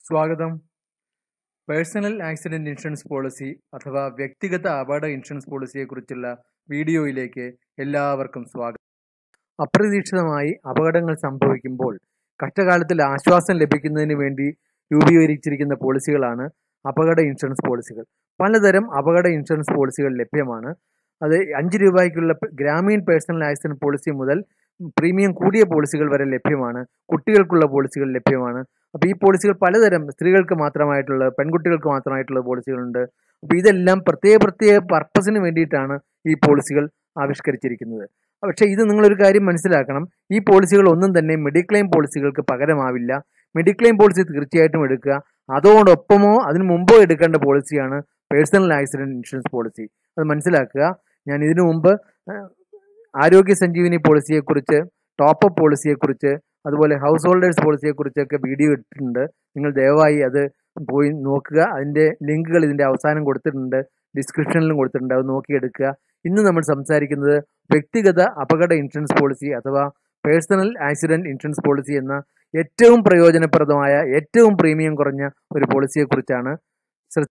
സ്വാഗതം personal accident insurance policy അഥവാ വ്യക്തിഗത അപകട ഇൻഷുറൻസ് പോളിസിയെക്കുറിച്ചുള്ള വീഡിയോയിലേക്ക് എല്ലാവർക്കും സ്വാഗതം അപ്രതീക്ഷിതമായി അപകടങ്ങൾ സംഭവിക്കുമ്പോൾ കഷ്ടകാലത്തിൽ ആശ്വാസം ലഭിക്കുന്നതിന് വേണ്ടി രൂപീകരിച്ചിരിക്കുന്ന പോളിസികളാണ് അപകട ഇൻഷുറൻസ് പോളിസികൾ പലതരം അപകട ഇൻഷുറൻസ് പോളിസികൾ ലഭ്യമാണ് അത് അഞ്ച് രൂപയ്ക്കുള്ള പ- ഗ്രാമീൺ പേഴ്സണൽ ആക്സിഡന്റ് പോളിസി മുതൽ പ്രീമിയം കൂടിയ പോളിസികൾ വരെ ലഭ്യമാണ് കുട്ടികൾക്കുള്ള പോളിസികൾ ലഭ്യമാണ് അപ്പോൾ ഈ പോളിസികൾ പലതരം സ്ത്രീകൾക്ക് മാത്രമായിട്ടുള്ള പെൺകുട്ടികൾക്ക് മാത്രമായിട്ടുള്ള പോളിസികളുണ്ട് അപ്പോൾ ഇതെല്ലാം പ്രത്യേക പ്രത്യേക പർപ്പസിന് വേണ്ടിയിട്ടാണ് ഈ പോളിസികൾ ആവിഷ്കരിച്ചിരിക്കുന്നത് പക്ഷേ ഇത് നിങ്ങളൊരു കാര്യം മനസ്സിലാക്കണം ഈ പോളിസികൾ ഒന്നും തന്നെ മെഡിക്ലെയിം പോളിസികൾക്ക് പകരമാവില്ല മെഡിക്ലെയിം പോളിസി തീർച്ചയായിട്ടും എടുക്കുക അതോടൊപ്പമോ അതിന് മുമ്പോ എടുക്കേണ്ട പോളിസിയാണ് പേഴ്സണൽ ആക്സിഡന്റ് ഇൻഷുറൻസ് പോളിസി അത് മനസ്സിലാക്കുക ഞാൻ ഇതിനു മുമ്പ് ആ, ആരോഗ്യ സഞ്ജീവനി പോളിസിയെക്കുറിച്ച് ടോപ്പ് അപ്പ് പോളിസിയെക്കുറിച്ച് അതുപോലെ ഹൗസ് ഹോൾഡേഴ്സ് പോളിസിയെക്കുറിച്ചൊക്കെ വീഡിയോ ഇട്ടിട്ടുണ്ട് നിങ്ങൾ ദയവായി അത് പോയി നോക്കുക അതിൻ്റെ ലിങ്കുകൾ ഇതിൻ്റെ അവസാനം കൊടുത്തിട്ടുണ്ട് ഡിസ്ക്രിപ്ഷനിലും കൊടുത്തിട്ടുണ്ട് അത് നോക്കിയെടുക്കുക ഇന്ന് നമ്മൾ സംസാരിക്കുന്നത് വ്യക്തിഗത അപകട ഇൻഷുറൻസ് പോളിസി അഥവാ പേഴ്സണൽ ആക്സിഡന്റ് ഇൻഷുറൻസ് പോളിസി എന്ന ഏറ്റവും പ്രയോജനപ്രദമായ ഏറ്റവും പ്രീമിയം കുറഞ്ഞ ഒരു പോളിസിയെക്കുറിച്ചാണ് ശ്ര-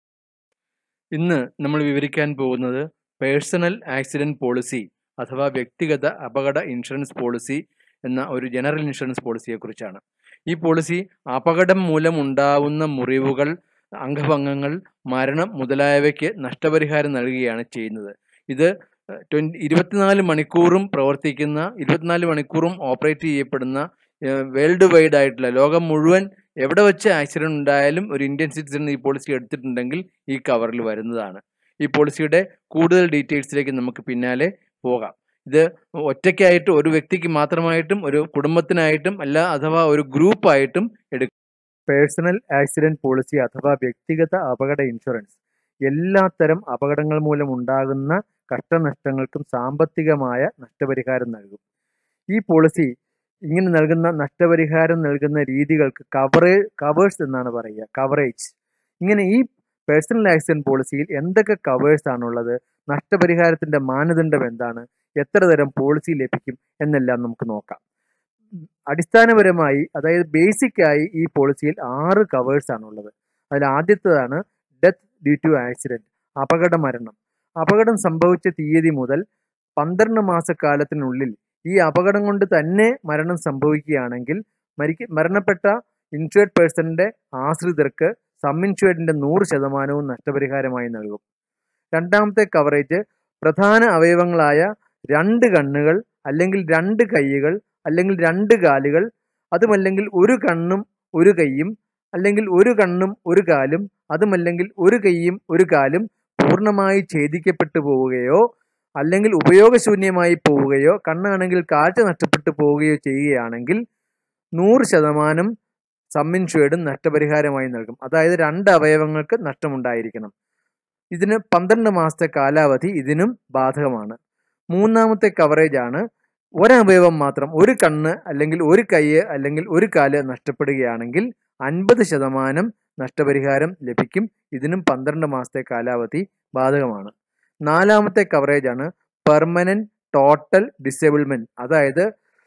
ഇന്ന് നമ്മൾ വിവരിക്കാൻ പോകുന്നത് പേഴ്സണൽ ആക്സിഡന്റ് പോളിസി അഥവാ വ്യക്തിഗത അപകട ഇൻഷുറൻസ് പോളിസി എന്ന ഒരു ജനറൽ ഇൻഷുറൻസ് പോളിസിയെക്കുറിച്ചാണ് ഈ പോളിസി അപകടം മൂലം ഉണ്ടാവുന്ന മുറിവുകൾ അംഗഭംഗങ്ങൾ മരണം മുതലായവയ്ക്ക് നഷ്ടപരിഹാരം നൽകുകയാണ് ചെയ്യുന്നത് ഇത് ട്വൻറ്റി ഇരുപത്തിനാല് മണിക്കൂറും പ്രവർത്തിക്കുന്ന ഇരുപത്തിനാല് മണിക്കൂറും ഓപ്പറേറ്റ് ചെയ്യപ്പെടുന്ന വേൾഡ് വൈഡ് ആയിട്ടുള്ള ലോകം മുഴുവൻ എവിടെ വെച്ച് ആക്സിഡന്റ് ഉണ്ടായാലും ഒരു ഇന്ത്യൻ സിറ്റിസൺ ഈ പോളിസി എടുത്തിട്ടുണ്ടെങ്കിൽ ഈ കവറിൽ വരുന്നതാണ് ഈ പോളിസിയുടെ കൂടുതൽ ഡീറ്റെയിൽസിലേക്ക് നമുക്ക് പിന്നാലെ പോകാം ഇത് ഒറ്റയ്ക്കായിട്ട് ഒരു വ്യക്തിക്ക് മാത്രമായിട്ടും ഒരു കുടുംബത്തിനായിട്ടും അല്ല അഥവാ ഒരു ഗ്രൂപ്പായിട്ടും എടുക്കും പേഴ്സണൽ ആക്സിഡന്റ് പോളിസി അഥവാ വ്യക്തിഗത അപകട ഇൻഷുറൻസ് എല്ലാത്തരം അപകടങ്ങൾ മൂലം ഉണ്ടാകുന്ന കഷ്ടനഷ്ടങ്ങൾക്കും സാമ്പത്തികമായ നഷ്ടപരിഹാരം നൽകും ഈ പോളിസി ഇങ്ങനെ നൽകുന്ന നഷ്ടപരിഹാരം നൽകുന്ന രീതികൾക്ക് കവറേ കവേഴ്സ് എന്നാണ് പറയുക കവറേജ് ഇങ്ങനെ ഈ പേഴ്സണൽ ആക്സിഡന്റ് പോളിസിയിൽ എന്തൊക്കെ കവേഴ്സ് ആണുള്ളത് നഷ്ടപരിഹാരത്തിന്റെ മാനദണ്ഡം എന്താണ് എത്ര തരം പോളിസി ലഭിക്കും എന്നെല്ലാം നമുക്ക് നോക്കാം ഉം, അടിസ്ഥാനപരമായി അതായത് ബേസിക് ആയി ഈ പോളിസിയിൽ ആറ് കവേഴ്സ് ആണുള്ളത് അതിൽ ആദ്യത്തേതാണ് ഡെത്ത് ഡ്യൂ ടു ആക്സിഡന്റ് അപകട മരണം അപകടം സംഭവിച്ച തീയതി മുതൽ പന്ത്രണ്ട് മാസക്കാലത്തിനുള്ളിൽ ഈ അപകടം കൊണ്ട് തന്നെ മരണം സംഭവിക്കുകയാണെങ്കിൽ മരിക്ക മരണപ്പെട്ട ഇൻഷുർഡ് പേഴ്സണിന്റെ ആശ്രിതർക്ക് സം ഇൻഷുർഡിന്റെ നൂറ് ശതമാനവും നഷ്ടപരിഹാരമായി നൽകും രണ്ടാമത്തെ കവറേജ് പ്രധാന അവയവങ്ങളായ രണ്ട് കണ്ണുകൾ അല്ലെങ്കിൽ രണ്ട് കൈകൾ അല്ലെങ്കിൽ രണ്ട് കാലുകൾ അതുമല്ലെങ്കിൽ ഒരു കണ്ണും ഒരു കൈയും അല്ലെങ്കിൽ ഒരു കണ്ണും ഒരു കാലും അതുമല്ലെങ്കിൽ ഒരു കൈയും ഒരു കാലും പൂർണ്ണമായി ഛേദിക്കപ്പെട്ടു പോവുകയോ അല്ലെങ്കിൽ ഉപയോഗശൂന്യമായി പോവുകയോ കണ്ണാണെങ്കിൽ കാഴ്ച നഷ്ടപ്പെട്ടു പോവുകയോ ചെയ്യുകയാണെങ്കിൽ നൂറ് ശതമാനം സമ്മിൻഷുവേഡും നഷ്ടപരിഹാരമായി നൽകും അതായത് രണ്ട് അവയവങ്ങൾക്ക് നഷ്ടമുണ്ടായിരിക്കണം ഇതിന് പന്ത്രണ്ട് മാസത്തെ കാലാവധി ഇതിനും ബാധകമാണ് മൂന്നാമത്തെ കവറേജ് ആണ് ഒരവയവം മാത്രം ഒരു കണ്ണ് അല്ലെങ്കിൽ ഒരു കൈ അല്ലെങ്കിൽ ഒരു കാല് നഷ്ടപ്പെടുകയാണെങ്കിൽ അൻപത് ശതമാനം നഷ്ടപരിഹാരം ലഭിക്കും ഇതിനും പന്ത്രണ്ട് മാസത്തെ കാലാവധി ബാധകമാണ് നാലാമത്തെ കവറേജ് ആണ് പെർമനന്റ് ടോട്ടൽ ഡിസേബിൾമെന്റ് അതായത്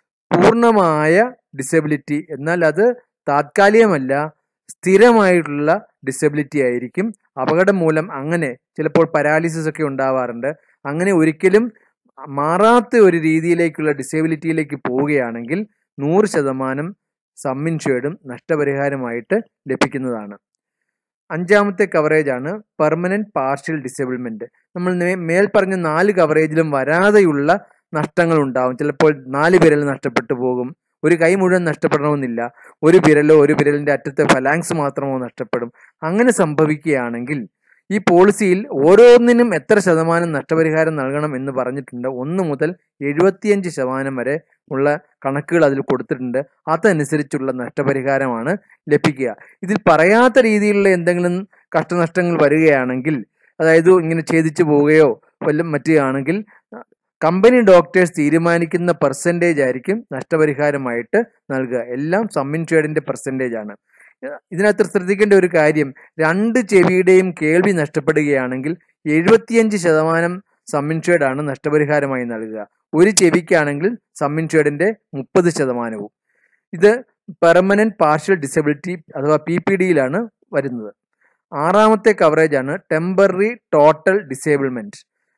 പൂർണ്ണമായ ഡിസബിലിറ്റി എന്നാൽ അത് താത്കാലികമല്ല സ്ഥിരമായിട്ടുള്ള ഡിസബിലിറ്റി ആയിരിക്കും അപകടം മൂലം അങ്ങനെ ചിലപ്പോൾ പാരാലിസിസ് ഒക്കെ ഉണ്ടാവാറുണ്ട് അങ്ങനെ ഒരിക്കലും മാറാത്ത ഒരു രീതിയിലേക്കുള്ള ഡിസേബിലിറ്റിയിലേക്ക് പോവുകയാണെങ്കിൽ നൂറ് ശതമാനം സമ്മിൻഷേർഡും നഷ്ടപരിഹാരമായിട്ട് ലഭിക്കുന്നതാണ് അഞ്ചാമത്തെ കവറേജ് ആണ് പെർമനന്റ് പാർഷ്യൽ ഡിസേബിൾമെന്റ് നമ്മൾ നേ- മേൽ പറഞ്ഞ നാല് കവറേജിലും വരാതെയുള്ള നഷ്ടങ്ങൾ ഉണ്ടാവും ചിലപ്പോൾ നാല് വിരൽ നഷ്ടപ്പെട്ടു പോകും ഒരു കൈ മുഴുവൻ നഷ്ടപ്പെടണമെന്നില്ല ഒരു വിരലോ ഒരു വിരലിന്റെ അറ്റത്തെ ഫലാങ്സ് മാത്രമോ നഷ്ടപ്പെടും അങ്ങനെ സംഭവിക്കുകയാണെങ്കിൽ ഈ പോളിസിയിൽ ഓരോന്നിനും എത്ര ശതമാനം നഷ്ടപരിഹാരം നൽകണം എന്ന് പറഞ്ഞിട്ടുണ്ട് ഒന്ന് മുതൽ എഴുപത്തിയഞ്ച് ശതമാനം വരെ ഉള്ള കണക്കുകൾ അതിൽ കൊടുത്തിട്ടുണ്ട് അതനുസരിച്ചുള്ള നഷ്ടപരിഹാരമാണ് ലഭിക്കുക ഇതിൽ പറയാത്ത രീതിയിലുള്ള എന്തെങ്കിലും കഷ്ടനഷ്ടങ്ങൾ വരികയാണെങ്കിൽ അതായത് ഇങ്ങനെ ഛേദിച്ചു പോവുകയോ വല്ലതും മറ്റുകയാണെങ്കിൽ കമ്പനി ഡോക്ടേഴ്സ് തീരുമാനിക്കുന്ന പെർസെൻറ്റേജ് ആയിരിക്കും നഷ്ടപരിഹാരമായിട്ട് നൽകുക എല്ലാം സമ്മിൻഷേഡിന്റെ പെർസെൻറ്റേജ് ആണ് ഇതിനകത്ത് ശ്രദ്ധിക്കേണ്ട ഒരു കാര്യം രണ്ട് ചെവിയുടെയും കേൾവി നഷ്ടപ്പെടുകയാണെങ്കിൽ എഴുപത്തിയഞ്ച് ശതമാനം സമ്മിൻഷേഡ് ആണ് നഷ്ടപരിഹാരമായി നൽകുക ഒരു ചെവിക്കാണെങ്കിൽ സമ്മിൻഷേഡിന്റെ മുപ്പത് ശതമാനവും ഇത് പെർമനന്റ് പാർഷ്യൽ ഡിസബിലിറ്റി അഥവാ പി പി ഡിയിലാണ് വരുന്നത് ആറാമത്തെ കവറേജ് ആണ് ടെമ്പററി ടോട്ടൽ ഡിസേബിൾമെന്റ്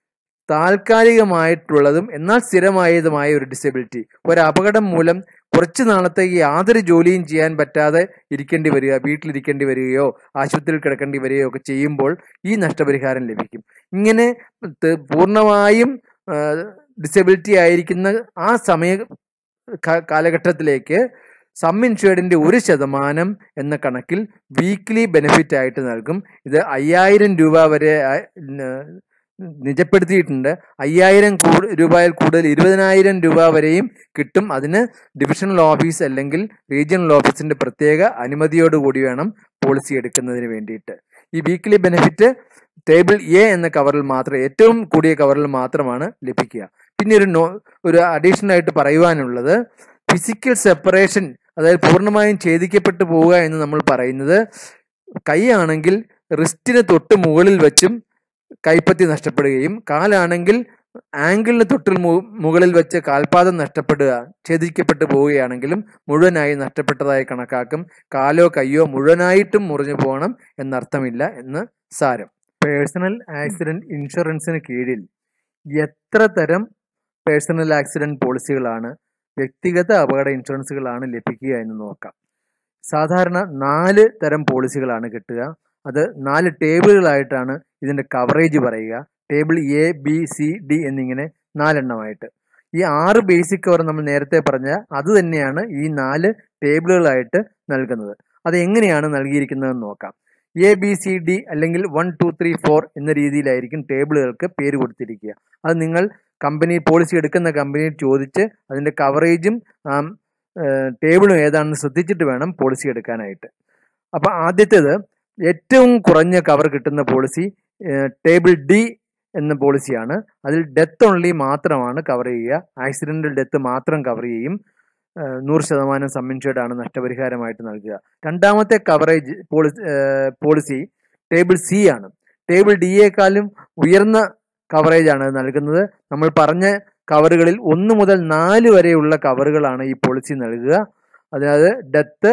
താൽക്കാലികമായിട്ടുള്ളതും എന്നാൽ സ്ഥിരമായതുമായ ഒരു ഡിസബിലിറ്റി ഒരു അപകടം മൂലം കുറച്ച് നാളത്തേക്ക് യാതൊരു ജോലിയും ചെയ്യാൻ പറ്റാതെ ഇരിക്കേണ്ടി വരിക വീട്ടിലിരിക്കേണ്ടി വരികയോ ആശുപത്രിയിൽ കിടക്കേണ്ടി വരികയോ ഒക്കെ ചെയ്യുമ്പോൾ ഈ നഷ്ടപരിഹാരം ലഭിക്കും ഇങ്ങനെ ത- പൂർണ്ണമായും ഡിസബിലിറ്റി ആയിരിക്കുന്ന ആ സമയ ക- കാലഘട്ടത്തിലേക്ക് സം ഇൻഷുർഡിന്റെ ഒരു ശതമാനം എന്ന കണക്കിൽ വീക്ക്ലി ബെനിഫിറ്റ് ആയിട്ട് നൽകും ഇത് അയ്യായിരം രൂപ വരെ ആ, ന- നിജപ്പെടുത്തിയിട്ടുണ്ട് അയ്യായിരം കൂടു രൂപയിൽ കൂടുതൽ ഇരുപതിനായിരം രൂപ വരെയും കിട്ടും അതിന് ഡിവിഷണൽ ഓഫീസ് അല്ലെങ്കിൽ റീജിയണൽ ഓഫീസിന്റെ പ്രത്യേക അനുമതിയോട് കൂടി വേണം പോളിസി എടുക്കുന്നതിന് വേണ്ടിയിട്ട് ഈ വീക്ക്ലി ബെനിഫിറ്റ് ടേബിൾ എ എന്ന കവറിൽ മാത്രം ഏറ്റവും കൂടിയ കവറിൽ മാത്രമാണ് ലഭിക്കുക പിന്നെ ഒരു നോ ഒരു അഡീഷണൽ ആയിട്ട് പറയുവാനുള്ളത് ഫിസിക്കൽ സെപ്പറേഷൻ അതായത് പൂർണ്ണമായും ഛേദിക്കപ്പെട്ടു പോവുക എന്ന് നമ്മൾ പറയുന്നത് കൈയാണെങ്കിൽ റിസ്റ്റിന് തൊട്ട് മുകളിൽ വെച്ചും കൈപ്പത്തി നഷ്ടപ്പെടുകയും കാലാണെങ്കിൽ ആംഗിളിന് തൊട്ടിൽ മു- മുകളിൽ വെച്ച് കാൽപാദം നഷ്ടപ്പെടുക ഛേദിക്കപ്പെട്ടു പോവുകയാണെങ്കിലും മുഴുവനായി നഷ്ടപ്പെട്ടതായി കണക്കാക്കും കാലോ കയ്യോ മുഴുവനായിട്ടും മുറിഞ്ഞു പോകണം എന്നർത്ഥമില്ല എന്ന് സാരം പേഴ്സണൽ ആക്സിഡന്റ് ഇൻഷുറൻസിന് കീഴിൽ എത്ര തരം പേഴ്സണൽ ആക്സിഡന്റ് പോളിസികളാണ് വ്യക്തിഗത അപകട ഇൻഷുറൻസുകളാണ് ലഭിക്കുക എന്ന് നോക്കാം സാധാരണ നാല് തരം പോളിസികളാണ് കിട്ടുക അത് നാല് ടേബിളുകളായിട്ടാണ് ഇതിന്റെ കവറേജ് പറയുക table A B C D എന്നിങ്ങനെ നാലെണ്ണമായിട്ട് ഈ ആറ് ബേസിക് കവർ നമ്മൾ നേരത്തെ പറഞ്ഞ അത് തന്നെയാണ് ഈ നാല് ടേബിളുകളായിട്ട് നൽകുന്നത് അത് എങ്ങനെയാണ് നൽകിയിരിക്കുന്നതെന്ന് നോക്കാം എ ബി സി ഡി അല്ലെങ്കിൽ വൺ ടു ത്രീ ഫോർ എന്ന രീതിയിലായിരിക്കും ടേബിളുകൾക്ക് പേര് കൊടുത്തിരിക്കുക അത് നിങ്ങൾ കമ്പനി പോളിസി എടുക്കുന്ന കമ്പനിയിൽ ചോദിച്ച് അതിന്റെ കവറേജും ടേബിളും ഏതാണെന്ന് ശ്രദ്ധിച്ചിട്ട് വേണം പോളിസി എടുക്കാനായിട്ട് അപ്പൊ ആദ്യത്തേത് ഏറ്റവും കുറഞ്ഞ കവർ കിട്ടുന്ന പോളിസി ടേബിൾ ഡി എന്ന പോളിസിയാണ് അതിൽ ഡെത്ത് ഓൺലി മാത്രമാണ് കവർ ചെയ്യുക ആക്സിഡന്റൽ ഡെത്ത് മാത്രം കവർ ചെയ്യും ഏഹ് നൂറ് ശതമാനം സം ഇൻഷുർഡ് ആണ് നഷ്ടപരിഹാരമായിട്ട് നൽകുക രണ്ടാമത്തെ coverage policy policy table C ആണ് ടേബിൾ ഡിയേക്കാളും ഉയർന്ന കവറേജ് ആണ് ഇത് നൽകുന്നത് നമ്മൾ പറഞ്ഞ കവറുകളിൽ ഒന്ന് മുതൽ നാല് വരെയുള്ള കവറുകളാണ് ഈ പോളിസി നൽകുക അതായത് death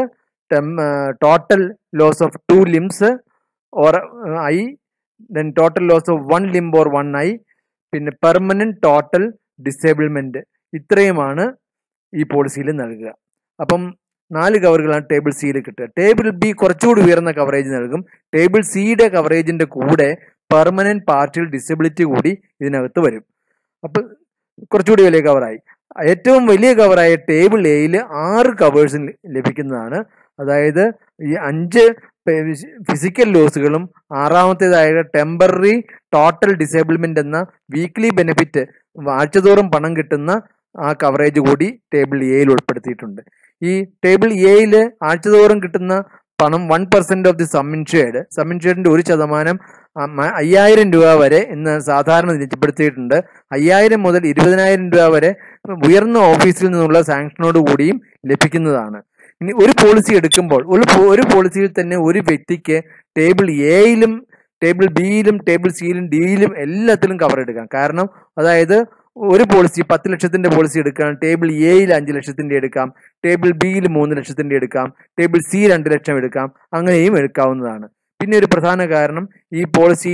total loss of two limbs or eye then total loss of one limb or one eye പിന്നെ പെർമനന്റ് ടോട്ടൽ ഡിസേബിൾമെന്റ് ഇത്രയുമാണ് ഈ പോളിസിയിൽ നൽകുക അപ്പം നാല് കവറുകളാണ് ടേബിൾ സിയിൽ കിട്ടുക ടേബിൾ ബി കുറച്ചുകൂടി ഉയർന്ന കവറേജ് നൽകും ടേബിൾ സിയുടെ കവറേജിന്റെ കൂടെ പെർമനന്റ് പാർഷ്യൽ ഡിസബിലിറ്റി കൂടി ഇതിനകത്ത് വരും അപ്പം കുറച്ചുകൂടി വലിയ കവറായി ഏറ്റവും വലിയ കവറായ ടേബിൾ എയിൽ ആറ് കവേഴ്സ് ലഭിക്കുന്നതാണ് അതായത് ഈ അഞ്ച് ഫിസിക്കൽ ലോസുകളും ആറാമത്തേതായ ടെമ്പററി ടോട്ടൽ ഡിസേബിൾമെന്റ് എന്ന വീക്ക്ലി ബെനിഫിറ്റ് ആഴ്ചതോറും പണം കിട്ടുന്ന ആ കവറേജ് കൂടി ടേബിൾ എയിൽ ഉൾപ്പെടുത്തിയിട്ടുണ്ട് ഈ ടേബിൾ എയിൽ ആഴ്ചതോറും കിട്ടുന്ന പണം one percent of the sum insured sum ഇൻഷുർഡിന്റെ ഒരു ശതമാനം അമ്മ- അയ്യായിരം രൂപ വരെ ഇന്ന് സാധാരണ നിജപ്പെടുത്തിയിട്ടുണ്ട് അയ്യായിരം മുതൽ ഇരുപതിനായിരം രൂപ വരെ ഉയർന്ന ഓഫീസിൽ നിന്നുള്ള സാങ്ഷനോട് കൂടിയും ലഭിക്കുന്നതാണ് ഇനി ഒരു പോളിസി എടുക്കുമ്പോൾ ഒരു പോ- ഒരു പോളിസിയിൽ തന്നെ ഒരു വ്യക്തിക്ക് ടേബിൾ എയിലും ടേബിൾ ബിയിലും ടേബിൾ സിയിലും ഡിയിലും എല്ലാത്തിലും കവർ എടുക്കാം കാരണം അതായത് ഒരു പോളിസി പത്ത് ലക്ഷത്തിന്റെ പോളിസി എടുക്കാം ടേബിൾ എയിൽ അഞ്ച് ലക്ഷത്തിന്റെ എടുക്കാം ടേബിൾ ബിയിൽ മൂന്ന് ലക്ഷത്തിന്റെ എടുക്കാം ടേബിൾ സി രണ്ട് ലക്ഷം എടുക്കാം അങ്ങനെയും എടുക്കാവുന്നതാണ് പിന്നെ ഒരു പ്രധാന കാരണം ഈ പോളിസി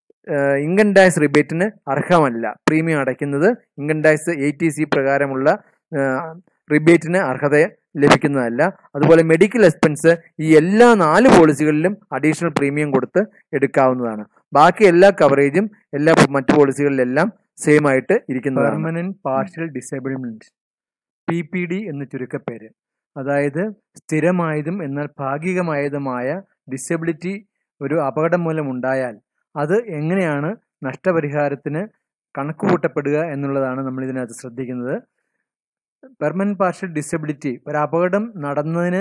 ഇൻകം ടാക്സ് റിബേറ്റിന് അർഹമല്ല പ്രീമിയം അടയ്ക്കുന്നത് ഇൻകം ടാക്സ് എയ്റ്റി സി പ്രകാരമുള്ള റിബേറ്റിന് അർഹത ലഭിക്കുന്നതല്ല അതുപോലെ മെഡിക്കൽ എക്സ്പെൻസ് ഈ എല്ലാ നാല് പോളിസികളിലും അഡീഷണൽ പ്രീമിയം കൊടുത്ത് എടുക്കാവുന്നതാണ് ബാക്കി എല്ലാ കവറേജും എല്ലാ മറ്റു പോളിസികളിലെല്ലാം സെയിം ആയിട്ട് ഇരിക്കുന്നതാണ് permanent partial disablement P P D എന്ന് ചുരുക്കപ്പേര് അതായത് സ്ഥിരമായതും എന്നാൽ ഭാഗികമായതുമായ ഡിസബിലിറ്റി ഒരു അപകടം മൂലം ഉണ്ടായാൽ അത് എങ്ങനെയാണ് നഷ്ടപരിഹാരത്തിന് കണക്കുകൂട്ടപ്പെടുക എന്നുള്ളതാണ് നമ്മൾ ഇതിനകത്ത് ശ്രദ്ധിക്കുന്നത് പെർമനന്റ് പാർഷ്യൽ ഡിസബിലിറ്റി ഒരു അപകടം നടന്നതിന്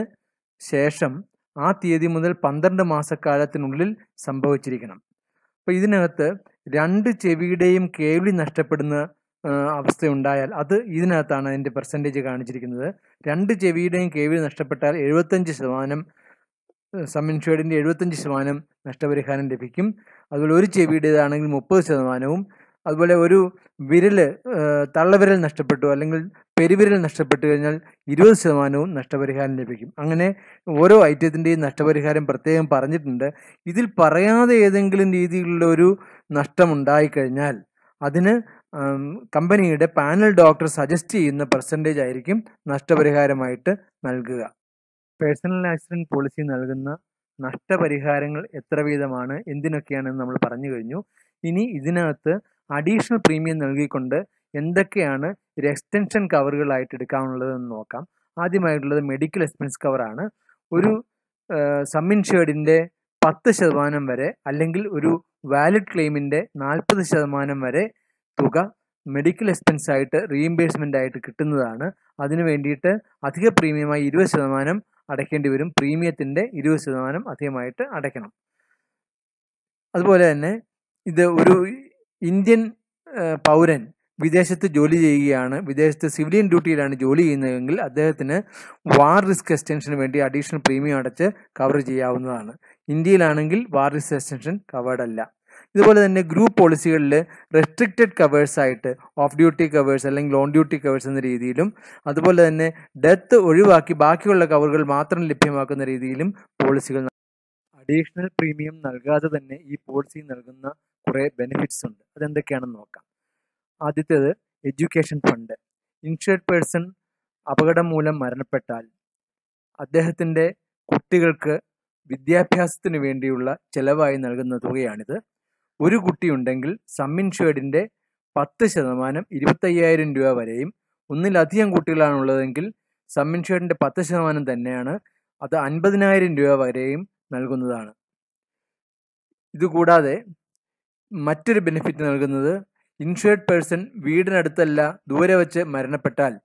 ശേഷം ആ തീയതി മുതൽ പന്ത്രണ്ട് മാസക്കാലത്തിനുള്ളിൽ സംഭവിച്ചിരിക്കണം അപ്പോൾ ഇതിനകത്ത് രണ്ട് ചെവിയുടെയും കേൾവി നഷ്ടപ്പെടുന്ന ആ, അവസ്ഥയുണ്ടായാൽ അത് ഇതിനകത്താണ് അതിൻ്റെ പെർസെൻറ്റേജ് കാണിച്ചിരിക്കുന്നത് രണ്ട് ചെവിയുടെയും കേൾവി നഷ്ടപ്പെട്ടാൽ എഴുപത്തഞ്ച് ശതമാനം സം ഇൻഷുർഡിൻ്റെ എഴുപത്തഞ്ച് ശതമാനം നഷ്ടപരിഹാരം ലഭിക്കും അതുപോലെ ഒരു ചെവിയുടേതാണെങ്കിൽ മുപ്പത് ശതമാനവും അതുപോലെ ഒരു വിരൽ തള്ളവിരൽ നഷ്ടപ്പെട്ടു അല്ലെങ്കിൽ പെരുവിരൽ നഷ്ടപ്പെട്ടു കഴിഞ്ഞാൽ ഇരുപത് ശതമാനവും നഷ്ടപരിഹാരം ലഭിക്കും അങ്ങനെ ഓരോ ഐറ്റത്തിൻ്റെയും നഷ്ടപരിഹാരം പ്രത്യേകം പറഞ്ഞിട്ടുണ്ട് ഇതിൽ പറയാതെ ഏതെങ്കിലും രീതിയിലുള്ള ഒരു നഷ്ടം ഉണ്ടായിക്കഴിഞ്ഞാൽ അതിന് ആം, കമ്പനിയുടെ പാനൽ ഡോക്ടർ സജസ്റ്റ് ചെയ്യുന്ന പെർസെൻറ്റേജ് ആയിരിക്കും നഷ്ടപരിഹാരമായിട്ട് നൽകുക പേഴ്സണൽ ആക്സിഡൻറ്റ് പോളിസി നൽകുന്ന നഷ്ടപരിഹാരങ്ങൾ എത്ര വീതമാണ് എന്തിനൊക്കെയാണെന്ന് നമ്മൾ പറഞ്ഞു കഴിഞ്ഞു ഇനി ഇതിനകത്ത് അഡീഷണൽ പ്രീമിയം നൽകിക്കൊണ്ട് എന്തൊക്കെയാണ് ഒരു എക്സ്റ്റൻഷൻ കവറുകളായിട്ട് എടുക്കാനുള്ളതെന്ന് നോക്കാം ആദ്യമായിട്ടുള്ളത് മെഡിക്കൽ എക്സ്പെൻസ് കവറാണ് ഒരു സം ഇൻഷേർഡിൻ്റെ പത്ത് ശതമാനം വരെ അല്ലെങ്കിൽ ഒരു വാലിഡ് ക്ലെയിമിൻ്റെ നാൽപ്പത് ശതമാനം വരെ തുക മെഡിക്കൽ എക്സ്പെൻസ് ആയിട്ട് റീഇംബേഴ്സ്മെൻ്റ് ആയിട്ട് കിട്ടുന്നതാണ് അതിന് വേണ്ടിയിട്ട് അധിക പ്രീമിയമായി ഇരുപത് ശതമാനം അടയ്ക്കേണ്ടി വരും പ്രീമിയത്തിൻ്റെ ഇരുപത് ശതമാനം അധികമായിട്ട് അടയ്ക്കണം അതുപോലെ തന്നെ ഇത് ഒരു ഇന്ത്യൻ ആ, പൗരൻ വിദേശത്ത് ജോലി ചെയ്യുകയാണ് വിദേശത്ത് സിവിലിയൻ ഡ്യൂട്ടിയിലാണ് ജോലി ചെയ്യുന്നതെങ്കിൽ അദ്ദേഹത്തിന് വാർ റിസ്ക് എക്സ്റ്റൻഷന് വേണ്ടി അഡീഷണൽ പ്രീമിയം അടച്ച് കവർ ചെയ്യാവുന്നതാണ് ഇന്ത്യയിലാണെങ്കിൽ വാർ റിസ്ക് എക്സ്റ്റൻഷൻ കവേർഡ് അല്ല ഇതുപോലെ തന്നെ ഗ്രൂപ്പ് പോളിസികളിൽ റെസ്ട്രിക്റ്റഡ് കവേഴ്സ് ആയിട്ട് ഓഫ് ഡ്യൂട്ടി കവേഴ്സ് അല്ലെങ്കിൽ ലോൺ ഡ്യൂട്ടി കവേഴ്സ് എന്ന രീതിയിലും അതുപോലെ തന്നെ ഡെത്ത് ഒഴിവാക്കി ബാക്കിയുള്ള കവറുകൾ മാത്രം ലഭ്യമാക്കുന്ന രീതിയിലും പോളിസികൾ അഡീഷണൽ പ്രീമിയം നൽകാതെ തന്നെ ഈ പോളിസി നൽകുന്ന കുറേ ബെനിഫിറ്റ്സ് ഉണ്ട് അതെന്തൊക്കെയാണെന്ന് നോക്കാം ആദ്യത്തേത് എഡ്യൂക്കേഷൻ ഫണ്ട് ഇൻഷുർഡ് പേഴ്സൺ അപകടം മൂലം മരണപ്പെട്ടാൽ അദ്ദേഹത്തിൻ്റെ കുട്ടികൾക്ക് വിദ്യാഭ്യാസത്തിന് വേണ്ടിയുള്ള ചെലവായി നൽകുന്ന തുകയാണിത് ഒരു കുട്ടിയുണ്ടെങ്കിൽ സം ഇൻഷുർഡിൻ്റെ പത്ത് ശതമാനം ഇരുപത്തയ്യായിരം രൂപ വരെയും ഒന്നിലധികം കുട്ടികളാണുള്ളതെങ്കിൽ സം ഇൻഷുർഡിൻ്റെ പത്ത് ശതമാനം തന്നെയാണ് അത് അൻപതിനായിരം രൂപ വരെയും നൽകുന്നതാണ് ഇതുകൂടാതെ മറ്റൊരു ബെനിഫിറ്റ് നൽകുന്നത് ഇൻഷുർഡ് പേഴ്സൺ വീടിനടുത്തല്ല ദൂരെ വച്ച് മരണപ്പെട്ടാൽ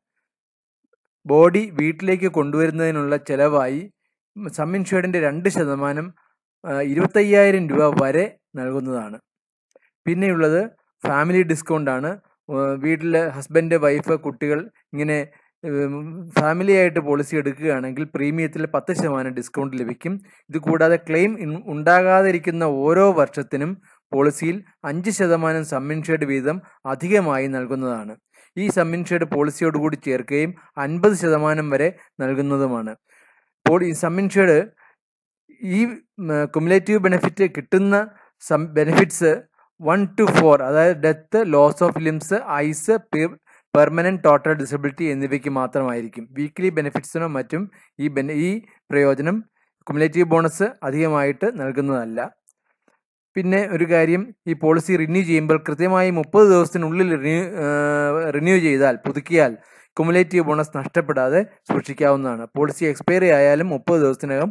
ബോഡി വീട്ടിലേക്ക് കൊണ്ടുവരുന്നതിനുള്ള ചെലവായി സം ഇൻഷുർഡിൻ്റെ രണ്ട് ശതമാനം ആ, ഇരുപത്തയ്യായിരം രൂപ വരെ നൽകുന്നതാണ് പിന്നെയുള്ളത് ഫാമിലി ഡിസ്കൗണ്ട് ആണ് വീട്ടിൽ ഹസ്ബൻഡ് വൈഫ് കുട്ടികൾ ഇങ്ങനെ ഫാമിലി ആയിട്ട് പോളിസി എടുക്കുകയാണെങ്കിൽ പ്രീമിയത്തിൽ പത്ത് ശതമാനം ഡിസ്കൗണ്ട് ലഭിക്കും ഇത് കൂടാതെ ക്ലെയിം ഇൻ- ഉണ്ടാകാതിരിക്കുന്ന ഓരോ വർഷത്തിനും പോളിസിയിൽ അഞ്ച് ശതമാനം സം ഇൻഷേർഡ് വീതം അധികമായി നൽകുന്നതാണ് ഈ സം ഇൻഷേർഡ് പോളിസിയോടുകൂടി ചേർക്കുകയും അൻപത് ശതമാനം വരെ നൽകുന്നതുമാണ് ഇപ്പോൾ ഈ സം ഇൻഷേർഡ് ഈ കുമുലേറ്റീവ് ബെനിഫിറ്റ് കിട്ടുന്ന sum benefits one two four അതായത് death loss of limbs eyes permanent total disability എന്നിവയ്ക്ക് മാത്രമായിരിക്കും വീക്ക്ലി ബെനിഫിറ്റ്സിനോ മറ്റും ഈ ബെന ഈ പ്രയോജനം കുമുലേറ്റീവ് ബോണസ് അധികമായിട്ട് നൽകുന്നതല്ല പിന്നെ ഒരു കാര്യം ഈ പോളിസി റിന്യൂ ചെയ്യുമ്പോൾ കൃത്യമായി മുപ്പത് ദിവസത്തിനുള്ളിൽ റിന്യൂ റിന്യൂ ചെയ്താൽ പുതുക്കിയാൽ കുമുലേറ്റീവ് ബോണസ് നഷ്ടപ്പെടാതെ സൂക്ഷിക്കാവുന്നതാണ് പോളിസി എക്സ്പയറി ആയാലും മുപ്പത് ദിവസത്തിനകം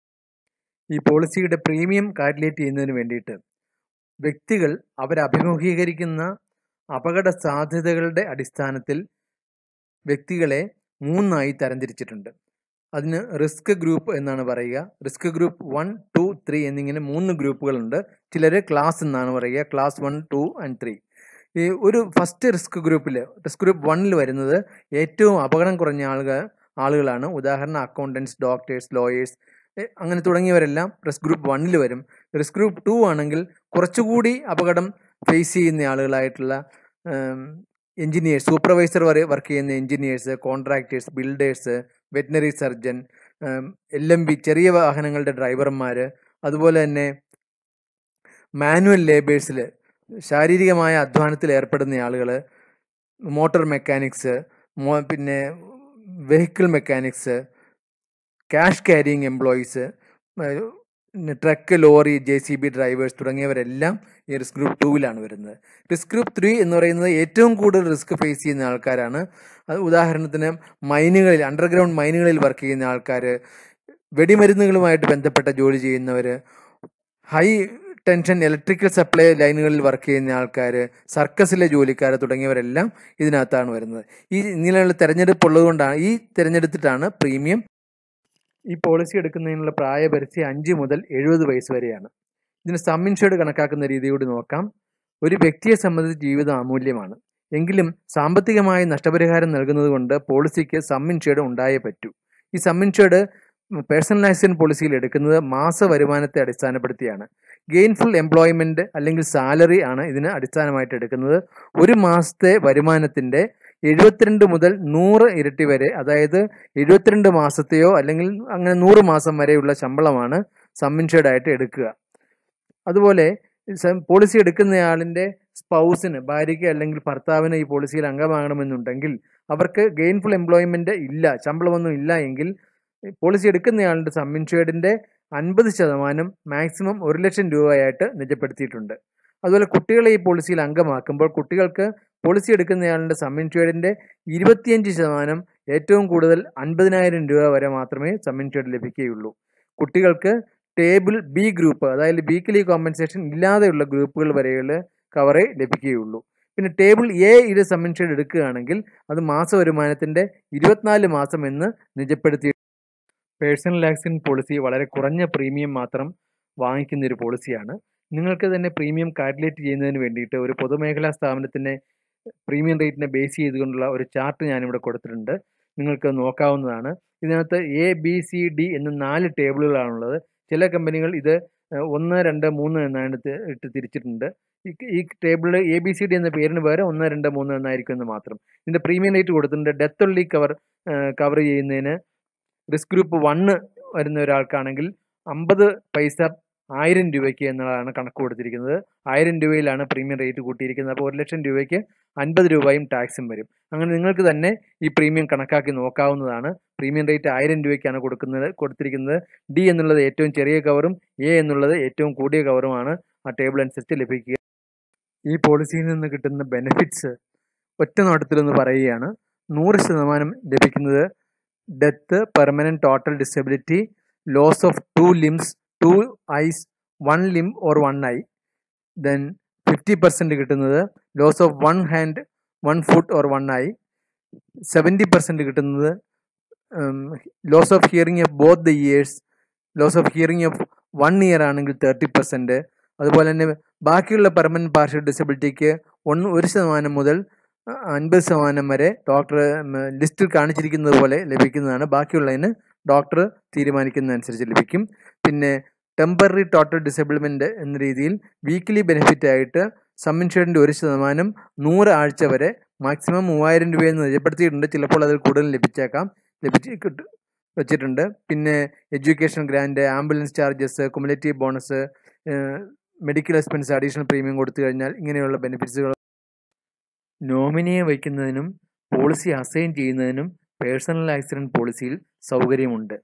ഈ പോളിസിയുടെ പ്രീമിയം കാൽക്കുലേറ്റ് ചെയ്യുന്നതിന് വേണ്ടിയിട്ട് വ്യക്തികൾ അവരഭിമുഖീകരിക്കുന്ന അപകട സാധ്യതകളുടെ അടിസ്ഥാനത്തിൽ വ്യക്തികളെ മൂന്നായി തരംതിരിച്ചിട്ടുണ്ട് അതിന് റിസ്ക് ഗ്രൂപ്പ് എന്നാണ് പറയുക risk group one two three എന്നിങ്ങനെ മൂന്ന് ഗ്രൂപ്പുകളുണ്ട് ചിലർ ക്ലാസ് എന്നാണ് പറയുക class one two and three ഈ ഒരു ഫസ്റ്റ് റിസ്ക് ഗ്രൂപ്പിൽ റിസ്ക് ഗ്രൂപ്പ് വണ്ണിൽ വരുന്നത് ഏറ്റവും അപകടം കുറഞ്ഞ ആളുകൾ ആളുകളാണ് ഉദാഹരണം അക്കൗണ്ടൻസ് ഡോക്ടേഴ്സ് ലോയേഴ്സ് അങ്ങനെ തുടങ്ങിയവരെല്ലാം റിസ്ക് ഗ്രൂപ്പ് വണ്ണിൽ വരും റിസ്ക് ഗ്രൂപ്പ് ടു ആണെങ്കിൽ കുറച്ചുകൂടി അപകടം ഫേസ് ചെയ്യുന്ന ആളുകളായിട്ടുള്ള എഞ്ചിനീയേഴ്സ് സൂപ്പർവൈസർ വരെ വർക്ക് ചെയ്യുന്ന engineers contractors builders veterinary surgeon L M B ചെറിയ വാഹനങ്ങളുടെ ഡ്രൈവർമാർ അതുപോലെ തന്നെ മാനുവൽ ലേബേഴ്സിൽ ശാരീരികമായ അധ്വാനത്തിൽ ഏർപ്പെടുന്ന ആളുകൾ മോട്ടോർ മെക്കാനിക്സ് മോ പിന്നെ vehicle mechanics cash carrying employees truck lorry J C B drivers തുടങ്ങിയവരെല്ലാം ഈ റിസ്ക് ഗ്രൂപ്പ് ടൂവിലാണ് വരുന്നത് റിസ്ക് ഗ്രൂപ്പ് ത്രീ എന്ന് പറയുന്നത് ഏറ്റവും കൂടുതൽ റിസ്ക് ഫേസ് ചെയ്യുന്ന ആൾക്കാരാണ് അത് ഉദാഹരണത്തിന് മൈനുകളിൽ അണ്ടർഗ്രൗണ്ട് മൈനുകളിൽ വർക്ക് ചെയ്യുന്ന ആൾക്കാർ വെടിമരുന്നുകളുമായിട്ട് ബന്ധപ്പെട്ട ജോലി ചെയ്യുന്നവർ ഹൈ ടെൻഷൻ ഇലക്ട്രിക്കൽ സപ്ലൈ ലൈനുകളിൽ വർക്ക് ചെയ്യുന്ന ആൾക്കാർ സർക്കസിലെ ജോലിക്കാർ തുടങ്ങിയവരെല്ലാം ഇതിനകത്താണ് വരുന്നത് ഈ ഇങ്ങനെയുള്ള തെരഞ്ഞെടുപ്പ് ഉള്ളതുകൊണ്ടാണ് ഈ തിരഞ്ഞെടുത്തിട്ടാണ് പ്രീമിയം ഈ പോളിസി എടുക്കുന്നതിനുള്ള പ്രായപരിധി അഞ്ച് മുതൽ എഴുപത് വയസ്സ് വരെയാണ് ഇതിന് സം ഇൻഷുർഡ് കണക്കാക്കുന്ന രീതി കൂടി നോക്കാം ഒരു വ്യക്തിയെ സംബന്ധിച്ച് ജീവിതം അമൂല്യമാണ് എങ്കിലും സാമ്പത്തികമായി നഷ്ടപരിഹാരം നൽകുന്നത് കൊണ്ട് പോളിസിക്ക് സം ഇൻഷുർഡ് ഉണ്ടായേ പറ്റൂ ഈ സം ഇൻഷുർഡ് പേഴ്സണൽ ആക്സിഡന്റ് പോളിസിയിൽ എടുക്കുന്നത് മാസ വരുമാനത്തെ അടിസ്ഥാനപ്പെടുത്തിയാണ് ഗെയിൻഫുൾ എംപ്ലോയ്മെന്റ് അല്ലെങ്കിൽ സാലറി ആണ് ഇതിന് അടിസ്ഥാനമായിട്ട് എടുക്കുന്നത് ഒരു മാസത്തെ വരുമാനത്തിന്റെ എഴുപത്തിരണ്ട് മുതൽ നൂറ് ഇരട്ടി വരെ അതായത് എഴുപത്തിരണ്ട് മാസത്തെയോ അല്ലെങ്കിൽ അങ്ങനെ നൂറ് മാസം വരെയുള്ള ശമ്പളമാണ് സമ്മിൻഷേർഡ് ആയിട്ട് എടുക്കുക അതുപോലെ സ- പോളിസി എടുക്കുന്നയാളിന്റെ സ്പൗസിന് ഭാര്യയ്ക്ക് അല്ലെങ്കിൽ ഭർത്താവിന് ഈ പോളിസിയിൽ അംഗമാകണമെന്നുണ്ടെങ്കിൽ അവർക്ക് ഗെയിൻഫുൾ എംപ്ലോയ്മെന്റ് ഇല്ല ശമ്പളമൊന്നും ഇല്ല എങ്കിൽ പോളിസി എടുക്കുന്നയാളുടെ സമ്മിൻഷേർഡിന്റെ അൻപത് ശതമാനം മാക്സിമം ഒരു ലക്ഷം രൂപയായിട്ട് നിജപ്പെടുത്തിയിട്ടുണ്ട് അതുപോലെ കുട്ടികളെ ഈ പോളിസിയിൽ അംഗമാക്കുമ്പോൾ കുട്ടികൾക്ക് പോളിസി എടുക്കുന്നയാളുടെ സമ്മിൻഷേർഡിന്റെ ഇരുപത്തിയഞ്ച് ശതമാനം ഏറ്റവും കൂടുതൽ അൻപതിനായിരം രൂപ വരെ മാത്രമേ സമ്മിൻഷേർഡ് ലഭിക്കുകയുള്ളൂ കുട്ടികൾക്ക് ടേബിൾ ബി ഗ്രൂപ്പ് അതായത് വീക്കിലി കോമ്പൻസേഷൻ ഇല്ലാതെയുള്ള ഗ്രൂപ്പുകൾ വരെയുള്ള കവറേ ലഭിക്കുകയുള്ളൂ പിന്നെ ടേബിൾ എ ഇത് സമ്മിൻഷേർഡ് എടുക്കുകയാണെങ്കിൽ അത് മാസ വരുമാനത്തിന്റെ ഇരുപത്തിനാല് മാസം എന്ന് നിജപ്പെടുത്തി പേഴ്സണൽ ആക്സിഡന്റ് പോളിസി വളരെ കുറഞ്ഞ പ്രീമിയം മാത്രം വാങ്ങിക്കുന്ന ഒരു പോളിസിയാണ് നിങ്ങൾക്ക് തന്നെ പ്രീമിയം കാൽക്കുലേറ്റ് ചെയ്യുന്നതിന് വേണ്ടിയിട്ട് ഒരു പൊതുമേഖലാ സ്ഥാപനത്തിൻ്റെ പ്രീമിയം റേറ്റിനെ ബേസ് ചെയ്തുകൊണ്ടുള്ള ഒരു ചാർട്ട് ഞാനിവിടെ കൊടുത്തിട്ടുണ്ട് നിങ്ങൾക്ക് നോക്കാവുന്നതാണ് ഇതിനകത്ത് എ ബി സി ഡി എന്ന നാല് ടേബിളുകളാണുള്ളത് ചില കമ്പനികൾ ഇത് ഏഹ്, ഒന്ന് രണ്ട് മൂന്ന് എന്നാണ് ഇത് ഇട്ട് തിരിച്ചിട്ടുണ്ട് ഈ- ഈ ടേബിളിൽ എ ബി സി ഡി എന്ന പേരിന് പകരം ഒന്ന് രണ്ട് മൂന്ന് എന്നായിരിക്കും എന്ന് മാത്രം ഇതിൻ്റെ പ്രീമിയം റേറ്റ് കൊടുത്തിട്ടുണ്ട് ഡെത്ത് ഒള്ളി കവർ കവർ ചെയ്യുന്നതിന് റിസ്ക് ഗ്രൂപ്പ് വണ്ണ് വരുന്ന ഒരാൾക്കാണെങ്കിൽ അമ്പത് പൈസ ആയിരം രൂപയ്ക്ക് എന്നുള്ളതാണ് കണക്ക് കൊടുത്തിരിക്കുന്നത് ആയിരം രൂപയിലാണ് പ്രീമിയം റേറ്റ് കൂട്ടിയിരിക്കുന്നത് അപ്പോൾ ഒരു ലക്ഷം രൂപയ്ക്ക് അൻപത് രൂപയും ടാക്സും വരും അങ്ങനെ നിങ്ങൾക്ക് തന്നെ ഈ പ്രീമിയം കണക്കാക്കി നോക്കാവുന്നതാണ് പ്രീമിയം റേറ്റ് ആയിരം രൂപയ്ക്കാണ് കൊടുക്കുന്നത് കൊടുത്തിരിക്കുന്നത് ഡി എന്നുള്ളത് ഏറ്റവും ചെറിയ കവറും എ എന്നുള്ളത് ഏറ്റവും കൂടിയ കവറുമാണ് ആ ടേബിൾ അനുസരിച്ച് ലഭിക്കുക ഈ പോളിസിയിൽ നിന്ന് കിട്ടുന്ന ബെനിഫിറ്റ്സ് ഒറ്റ നോട്ടത്തിലൊന്ന് പറയുകയാണ് നൂറ് ശതമാനം ലഭിക്കുന്നത് death permanent total disability loss of two limbs two eyes one limb or one eye then fifty percent കിട്ടുന്നത് loss of one hand one foot or one eye seventy percent കിട്ടുന്നത് loss of hearing of both the ears loss of hearing of one ear ആണെങ്കിൽ thirty percent അതുപോലെ തന്നെ ബാക്കിയുള്ള permanent partial ഡിസബിലിറ്റിക്ക് ഒന്ന് ഒരു ശതമാനം മുതൽ അൻപത് ശതമാനം വരെ ഡോക്ടർ ലിസ്റ്റിൽ കാണിച്ചിരിക്കുന്നത് പോലെ ലഭിക്കുന്നതാണ് ബാക്കിയുള്ളതിന് ഡോക്ടർ തീരുമാനിക്കുന്നതനുസരിച്ച് ലഭിക്കും പിന്നെ ടെമ്പററി ടോട്ടൽ ഡിസബിൾമെൻറ്റ് എന്ന രീതിയിൽ വീക്കിലി ബെനിഫിറ്റ് ആയിട്ട് സം ഇൻഷുറൻസിൻ്റെ ഒരു ശതമാനം നൂറ് ആഴ്ച വരെ മാക്സിമം മൂവായിരം രൂപയെന്ന് നിജപ്പെടുത്തിയിട്ടുണ്ട് ചിലപ്പോൾ അതിൽ കൂടുതൽ ലഭിച്ചേക്കാം ലഭിച്ച് കിട്ട വെച്ചിട്ടുണ്ട് പിന്നെ education grant ambulance charges cumulative bonus medical expense additional premium കൊടുത്തു കഴിഞ്ഞാൽ ഇങ്ങനെയുള്ള ബെനിഫിറ്റ്സുകൾ നോമിനിയെ വയ്ക്കുന്നതിനും പോളിസി അസൈൻ ചെയ്യുന്നതിനും പേഴ്സണൽ ആക്സിഡൻറ്റ് പോളിസിയിൽ സൗകര്യമുണ്ട്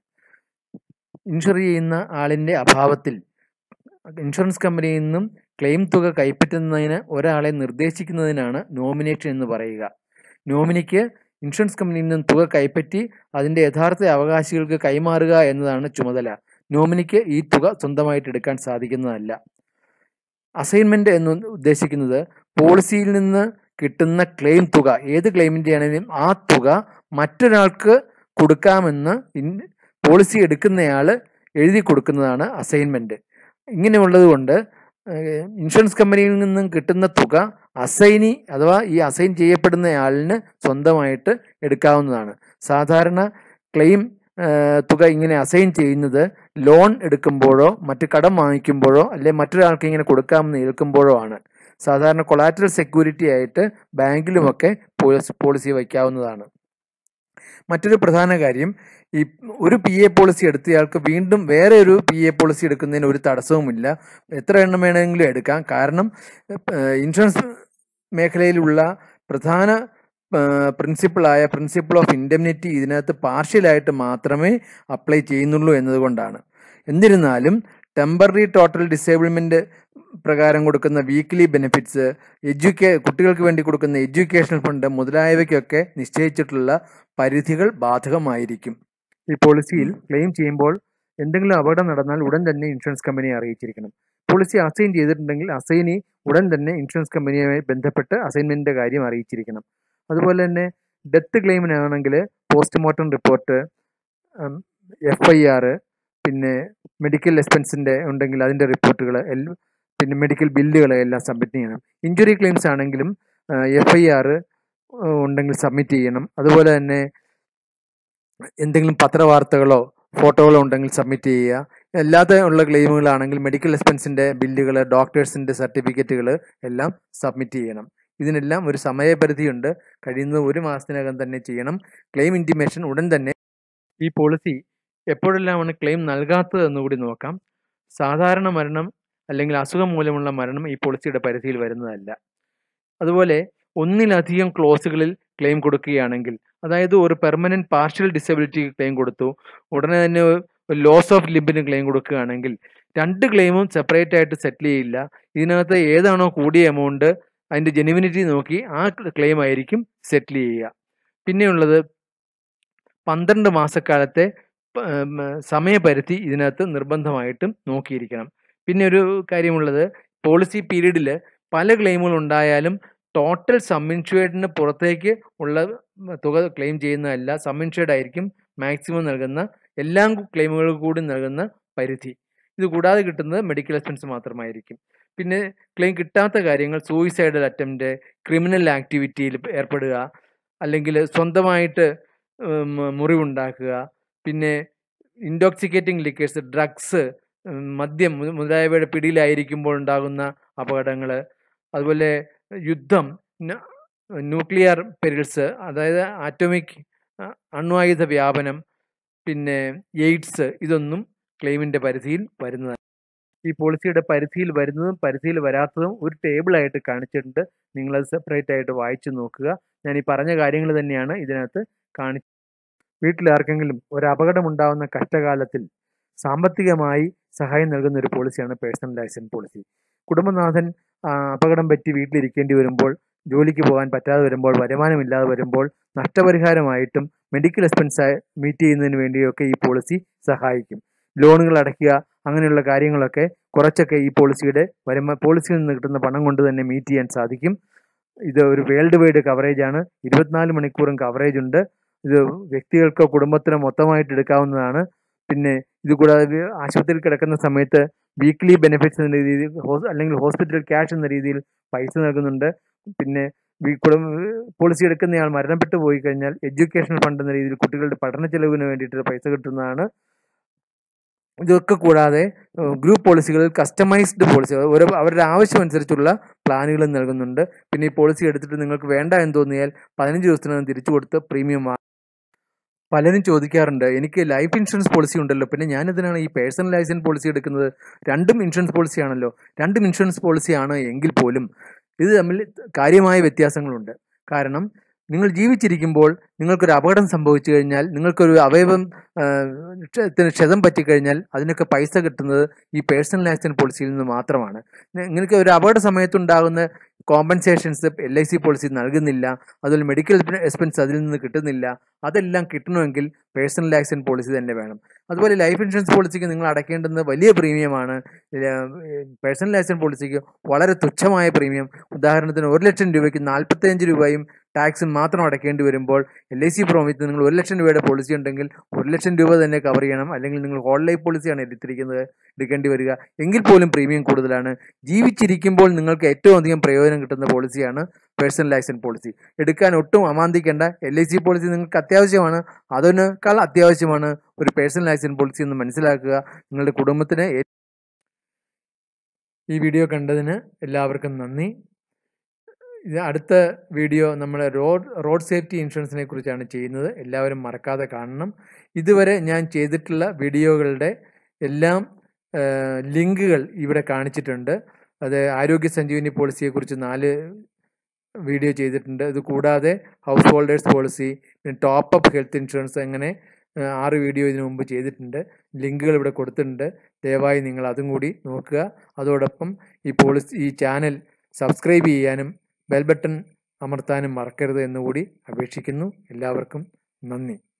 ഇൻഷുർ ചെയ്യുന്ന ആളിൻ്റെ അഭാവത്തിൽ ഇൻഷുറൻസ് കമ്പനിയിൽ നിന്നും ക്ലെയിം തുക കൈപ്പറ്റുന്നതിന് ഒരാളെ നിർദ്ദേശിക്കുന്നതിനാണ് നോമിനേഷൻ എന്ന് പറയുക നോമിനിക്ക് ഇൻഷുറൻസ് കമ്പനിയിൽ നിന്നും തുക കൈപ്പറ്റി അതിൻ്റെ യഥാർത്ഥ അവകാശികൾക്ക് കൈമാറുക എന്നതാണ് ചുമതല നോമിനിക്ക് ഈ തുക സ്വന്തമായിട്ട് എടുക്കാൻ സാധിക്കുന്നതല്ല അസൈൻമെന്റ് എന്ന് ഉദ്ദേശിക്കുന്നത് പോളിസിയിൽ നിന്ന് കിട്ടുന്ന ക്ലെയിം തുക ഏത് ക്ലെയിമിൻ്റെ ആണെങ്കിലും ആ തുക മറ്റൊരാൾക്ക് കൊടുക്കാമെന്ന് ഇൻ- പോളിസി എടുക്കുന്നയാൾ എഴുതി കൊടുക്കുന്നതാണ് അസൈൻമെന്റ് ഇങ്ങനെയുള്ളത് കൊണ്ട് ഏഹ്, ഇൻഷുറൻസ് കമ്പനിയിൽ നിന്നും കിട്ടുന്ന തുക അസൈനി അഥവാ ഈ അസൈൻ ചെയ്യപ്പെടുന്നയാളിന് സ്വന്തമായിട്ട് എടുക്കാവുന്നതാണ് സാധാരണ ക്ലെയിം ഏഹ്, തുക ഇങ്ങനെ അസൈൻ ചെയ്യുന്നത് ലോൺ എടുക്കുമ്പോഴോ മറ്റ് കടം വാങ്ങിക്കുമ്പോഴോ അല്ലെങ്കിൽ മറ്റൊരാൾക്ക് ഇങ്ങനെ കൊടുക്കാമെന്ന് ഏൽക്കുമ്പോഴോ ആണ് സാധാരണ കൊളാറ്ററൽ സെക്യൂരിറ്റി ആയിട്ട് ബാങ്കിലുമൊക്കെ പോളിസി പോളിസി വയ്ക്കാവുന്നതാണ് മറ്റൊരു പ്രധാന കാര്യം ഈ ഒരു പി എ പോളിസി എടുത്തയാൾക്ക് വീണ്ടും വേറെ ഒരു പി എ പോളിസി എടുക്കുന്നതിന് ഒരു തടസ്സവുമില്ല എത്ര എണ്ണം വേണമെങ്കിലും എടുക്കാം കാരണം ഏഹ്, ഇൻഷുറൻസ് മേഖലയിലുള്ള പ്രധാന പ്രിൻസിപ്പിളായ പ്രിൻസിപ്പിൾ ഓഫ് ഇൻഡെമിനിറ്റി ഇതിനകത്ത് പാർഷ്യലായിട്ട് മാത്രമേ അപ്ലൈ ചെയ്യുന്നുള്ളൂ എന്നതുകൊണ്ടാണ് എന്നിരുന്നാലും ടെമ്പററി ടോട്ടൽ ഡിസേബിൾമെൻറ്റ് പ്രകാരം കൊടുക്കുന്ന വീക്ക്ലി ബെനിഫിറ്റ്സ് എഡ്യൂക്കേ കുട്ടികൾക്ക് വേണ്ടി കൊടുക്കുന്ന എഡ്യൂക്കേഷണൽ ഫണ്ട് മുതലായവയ്ക്കൊക്കെ നിശ്ചയിച്ചിട്ടുള്ള പരിധികൾ ബാധകമായിരിക്കും ഈ പോളിസിയിൽ ക്ലെയിം ചെയ്യുമ്പോൾ എന്തെങ്കിലും അപകടം നടന്നാൽ ഉടൻ തന്നെ ഇൻഷുറൻസ് കമ്പനിയെ അറിയിച്ചിരിക്കണം പോളിസി അസൈൻ ചെയ്തിട്ടുണ്ടെങ്കിൽ അസൈനി ഉടൻ തന്നെ ഇൻഷുറൻസ് കമ്പനിയുമായി ബന്ധപ്പെട്ട് അസൈൻമെൻറ്റിൻ്റെ കാര്യം അറിയിച്ചിരിക്കണം അതുപോലെ തന്നെ ഡെത്ത് ക്ലെയിമിനാണെങ്കിൽ postmortem report F I R പിന്നെ മെഡിക്കൽ എക്സ്പെൻസിൻ്റെ ഉണ്ടെങ്കിൽ അതിൻ്റെ റിപ്പോർട്ടുകൾ എല്ലാം പിന്നെ മെഡിക്കൽ ബില്ലുകൾ എല്ലാം സബ്മിറ്റ് ചെയ്യണം ഇഞ്ചുറി ക്ലെയിംസ് ആണെങ്കിലും എഫ് ഐ ആർ ഉണ്ടെങ്കിൽ സബ്മിറ്റ് ചെയ്യണം അതുപോലെ തന്നെ എന്തെങ്കിലും പത്രവാർത്തകളോ ഫോട്ടോകൾ ഉണ്ടെങ്കിൽ സബ്മിറ്റ് ചെയ്യുക അല്ലാതെ ഉള്ള ക്ലെയിമുകളാണെങ്കിൽ മെഡിക്കൽ എക്സ്പെൻസിൻ്റെ ബില്ലുകൾ ഡോക്ടേഴ്സിൻ്റെ സർട്ടിഫിക്കറ്റുകൾ എല്ലാം സബ്മിറ്റ് ചെയ്യണം ഇതിനെല്ലാം ഒരു സമയപരിധിയുണ്ട് കഴിയുന്നത് ഒരു മാസത്തിനകം തന്നെ ചെയ്യണം ക്ലെയിം ഇൻറ്റിമേഷൻ ഉടൻ തന്നെ ഈ പോളിസി എപ്പോഴെല്ലാമാണ് ക്ലെയിം നൽകാത്തതെന്ന് കൂടി നോക്കാം സാധാരണ മരണം അല്ലെങ്കിൽ അസുഖം മൂലമുള്ള മരണം ഈ പോളിസിയുടെ പരിധിയിൽ വരുന്നതല്ല അതുപോലെ ഒന്നിലധികം ക്ലോസുകളിൽ ക്ലെയിം കൊടുക്കുകയാണെങ്കിൽ അതായത് ഒരു പെർമനന്റ് പാർഷ്യൽ ഡിസബിലിറ്റി ക്ലെയിം കൊടുത്തു ഉടനെ തന്നെ ലോസ് ഓഫ് ലിബിന് ക്ലെയിം കൊടുക്കുകയാണെങ്കിൽ രണ്ട് ക്ലെയിമും സെപ്പറേറ്റ് ആയിട്ട് സെറ്റിൽ ചെയ്യില്ല ഇതിനകത്ത് ഏതാണോ കൂടിയ എമൗണ്ട് അതിൻ്റെ ജെനുവിനിറ്റി നോക്കി ആ ക്ലെയിം ആയിരിക്കും സെറ്റിൽ ചെയ്യുക പിന്നെയുള്ളത് പന്ത്രണ്ട് മാസക്കാലത്തെ പ- ഉം, സമയപരിധി ഇതിനകത്ത് നിർബന്ധമായിട്ടും നോക്കിയിരിക്കണം പിന്നെ ഒരു കാര്യമുള്ളത് പോളിസി പീരീഡിൽ പല ക്ലെയിമുകൾ ഉണ്ടായാലും ടോട്ടൽ സമ്മിൻഷുവേഡിന് പുറത്തേക്ക് ഉള്ള തുക ക്ലെയിം ചെയ്യുന്നതല്ല സമ്മിൻഷുവേഡ് ആയിരിക്കും മാക്സിമം നൽകുന്ന എല്ലാ ക്ലെയിമുകൾക്കും കൂടി നൽകുന്ന പരിധി ഇത് കൂടാതെ കിട്ടുന്നത് മെഡിക്കൽ എക്സ്പെൻസ് മാത്രമായിരിക്കും പിന്നെ ക്ലെയിം കിട്ടാത്ത കാര്യങ്ങൾ സൂയിസൈഡൽ അറ്റംപ്റ്റ് ക്രിമിനൽ ആക്ടിവിറ്റിയിൽ ഏർപ്പെടുക അല്ലെങ്കിൽ സ്വന്തമായിട്ട് ഉം, മുറിവുണ്ടാക്കുക പിന്നെ ഇൻടോക്സിക്കേറ്റിംഗ് ലിക്കേഴ്സ് ഡ്രഗ്സ് മദ്യം മുത- മുതലായവയുടെ പിടിയിലായിരിക്കുമ്പോൾ ഉണ്ടാകുന്ന അപകടങ്ങൾ അതുപോലെ യുദ്ധം ന- ന്യൂക്ലിയർ പെരിൽസ് അതായത് ആറ്റോമിക് അണ്വായുധ വ്യാപനം പിന്നെ എയ്ഡ്സ് ഇതൊന്നും ക്ലെയിമിൻ്റെ പരിധിയിൽ വരുന്നതാണ് ഈ പോളിസിയുടെ പരിധിയിൽ വരുന്നതും പരിധിയിൽ വരാത്തതും ഒരു ടേബിളായിട്ട് കാണിച്ചിട്ടുണ്ട് നിങ്ങളത് സെപ്പറേറ്റ് ആയിട്ട് വായിച്ചു നോക്കുക ഞാൻ ഈ പറഞ്ഞ കാര്യങ്ങൾ തന്നെയാണ് ഇതിനകത്ത് കാണി വീട്ടിൽ ആർക്കെങ്കിലും ഒരു അപകടമുണ്ടാകുന്ന കഷ്ടകാലത്തിൽ സാമ്പത്തികമായി സഹായം നൽകുന്ന ഒരു പോളിസിയാണ് പേഴ്സണൽ ആക്സിഡന്റ് പോളിസി കുടുംബനാഥൻ ആ, അപകടം പറ്റി വീട്ടിലിരിക്കേണ്ടി വരുമ്പോൾ ജോലിക്ക് പോകാൻ പറ്റാതെ വരുമ്പോൾ വരുമാനമില്ലാതെ വരുമ്പോൾ നഷ്ടപരിഹാരമായിട്ടും മെഡിക്കൽ എക്സ്പെൻസ് മീറ്റ് ചെയ്യുന്നതിന് വേണ്ടിയൊക്കെ ഈ പോളിസി സഹായിക്കും ലോണുകൾ അടയ്ക്കുക അങ്ങനെയുള്ള കാര്യങ്ങളൊക്കെ കുറച്ചൊക്കെ ഈ പോളിസിയുടെ വരുമാ പോളിസിയിൽ നിന്ന് കിട്ടുന്ന പണം കൊണ്ട് തന്നെ മീറ്റ് ചെയ്യാൻ സാധിക്കും ഇത് ഒരു വേൾഡ് വൈഡ് കവറേജ് ആണ് ഇരുപത്തിനാല് മണിക്കൂറും കവറേജ് ഉണ്ട് ഇത് വ്യക്തികൾക്കോ കുടുംബത്തിനോ മൊത്തമായിട്ട് എടുക്കാവുന്നതാണ് പിന്നെ ഇത് കൂടാതെ വി- ആശുപത്രിയിൽ കിടക്കുന്ന സമയത്ത് വീക്ക്ലി ബെനിഫിറ്റ്സ് എന്ന രീതിയിൽ ഹോസ് അല്ലെങ്കിൽ ഹോസ്പിറ്റൽ ക്യാഷ് എന്ന രീതിയിൽ പൈസ നൽകുന്നുണ്ട് പിന്നെ വി- കുടുംബ പോളിസി എടുക്കുന്നയാൾ മരണപ്പെട്ടു പോയി കഴിഞ്ഞാൽ എഡ്യൂക്കേഷൻ ഫണ്ട് എന്ന രീതിയിൽ കുട്ടികളുടെ പഠന ചെലവിന് വേണ്ടിയിട്ട് പൈസ കിട്ടുന്നതാണ് ഇതൊക്കെ കൂടാതെ ഗ്രൂപ്പ് പോളിസികളിൽ കസ്റ്റമൈസ്ഡ് പോളിസികൾ ഓരോ അവരുടെ ആവശ്യം അനുസരിച്ചുള്ള പ്ലാനുകൾ നൽകുന്നുണ്ട് പിന്നെ ഈ പോളിസി എടുത്തിട്ട് നിങ്ങൾക്ക് വേണ്ട എന്ന് തോന്നിയാൽ പതിനഞ്ച് ദിവസത്തിനകം തിരിച്ചു കൊടുത്ത് പ്രീമിയം വാങ്ങാം പലരും ചോദിക്കാറുണ്ട് എനിക്ക് ലൈഫ് ഇൻഷുറൻസ് പോളിസി ഉണ്ടല്ലോ പിന്നെ ഞാൻ ഇതിനാണ് ഈ പേഴ്സണൽ ലൈസൻസ് പോളിസി എടുക്കുന്നത് രണ്ടും ഇൻഷുറൻസ് പോളിസി ആണല്ലോ രണ്ടും ഇൻഷുറൻസ് പോളിസി ആണ് എങ്കിൽ പോലും ഇത് തമ്മിൽ കാര്യമായ വ്യത്യാസങ്ങളുണ്ട് കാരണം നിങ്ങൾ ജീവിച്ചിരിക്കുമ്പോൾ നിങ്ങൾക്കൊരു അപകടം സംഭവിച്ചു കഴിഞ്ഞാൽ നിങ്ങൾക്കൊരു അവയവം ആ, ക്ഷ- ത്തിന് ക്ഷതം പറ്റിക്കഴിഞ്ഞാൽ അതിനൊക്കെ പൈസ കിട്ടുന്നത് ഈ പേഴ്സണൽ ആക്സിഡന്റ് പോളിസിയിൽ നിന്ന് മാത്രമാണ് നി- നിങ്ങൾക്ക് ഒരു അപകട സമയത്തുണ്ടാകുന്ന compensations L I C policy നൽകുന്നില്ല അതുപോലെ മെഡിക്കൽ എക്സ്പെൻസ് അതിൽ നിന്ന് കിട്ടുന്നില്ല അതെല്ലാം കിട്ടണമെങ്കിൽ പേഴ്സണൽ ആക്സിഡന്റ് പോളിസി തന്നെ വേണം അതുപോലെ ലൈഫ് ഇൻഷുറൻസ് പോളിസിക്ക് നിങ്ങൾ അടയ്ക്കേണ്ടുന്ന വലിയ പ്രീമിയമാണ് പേഴ്സണൽ ആക്സിഡന്റ് പോളിസിക്ക് വളരെ തുച്ഛമായ പ്രീമിയം ഉദാഹരണത്തിന് ഒരു ലക്ഷം രൂപയ്ക്ക് നാൽപ്പത്തിയഞ്ച് രൂപയും ടാക്സും മാത്രം അടയ്ക്കേണ്ടി വരുമ്പോൾ എൽ ഐ സി പ്രോമിത്ത് നിങ്ങൾ ഒരു ലക്ഷം രൂപയുടെ പോളിസി ഉണ്ടെങ്കിൽ ഒരു ലക്ഷം രൂപ തന്നെ കവർ ചെയ്യണം അല്ലെങ്കിൽ നിങ്ങൾ ഹോൾ ലൈഫ് പോളിസിയാണ് എടുത്തിരിക്കുന്നത് എടുക്കേണ്ടി വരിക എങ്കിൽ പോലും പ്രീമിയം കൂടുതലാണ് ജീവിച്ചിരിക്കുമ്പോൾ നിങ്ങൾക്ക് ഏറ്റവും അധികം പ്രയോജനം കിട്ടുന്ന പോളിസിയാണ് പേഴ്സണൽ ആക്സിഡന്റ് പോളിസി എടുക്കാൻ ഒട്ടും അമാന്തിക്കേണ്ട എൽ ഐ സി പോളിസി നിങ്ങൾക്ക് അത്യാവശ്യമാണ് അതിനേക്കാൾ അത്യാവശ്യമാണ് ഒരു പേഴ്സണൽ ആക്സിഡന്റ് പോളിസി എന്ന് മനസ്സിലാക്കുക നിങ്ങളുടെ കുടുംബത്തിന് ഏ- ഈ വീഡിയോ കണ്ടതിന് എല്ലാവർക്കും നന്ദി ഇത് അടുത്ത വീഡിയോ നമ്മൾ റോഡ് റോഡ് സേഫ്റ്റി ഇൻഷുറൻസിനെ കുറിച്ചാണ് ചെയ്യുന്നത് എല്ലാവരും മറക്കാതെ കാണണം ഇതുവരെ ഞാൻ ചെയ്തിട്ടുള്ള വീഡിയോകളുടെ എല്ലാം ലിങ്കുകൾ ഇവിടെ കാണിച്ചിട്ടുണ്ട് അത് ആരോഗ്യ സഞ്ജീവനി പോളിസിയെക്കുറിച്ച് നാല് വീഡിയോ ചെയ്തിട്ടുണ്ട് ഇത് കൂടാതെ ഹൗസ് ഹോൾഡേഴ്സ് പോളിസി പിന്നെ ടോപ്പ് അപ്പ് ഹെൽത്ത് ഇൻഷുറൻസ് അങ്ങനെ ആ, ആറ് വീഡിയോ ഇതിനു മുമ്പ് ചെയ്തിട്ടുണ്ട് ലിങ്കുകൾ ഇവിടെ കൊടുത്തിട്ടുണ്ട് ദയവായി നിങ്ങൾ അതും കൂടി നോക്കുക അതോടൊപ്പം ഈ പോളിസി ഈ ചാനൽ സബ്സ്ക്രൈബ് ചെയ്യാനും ബെൽ ബട്ടൺ അമർത്താനും മറക്കരുത് എന്നുകൂടി അപേക്ഷിക്കുന്നു എല്ലാവർക്കും നന്ദി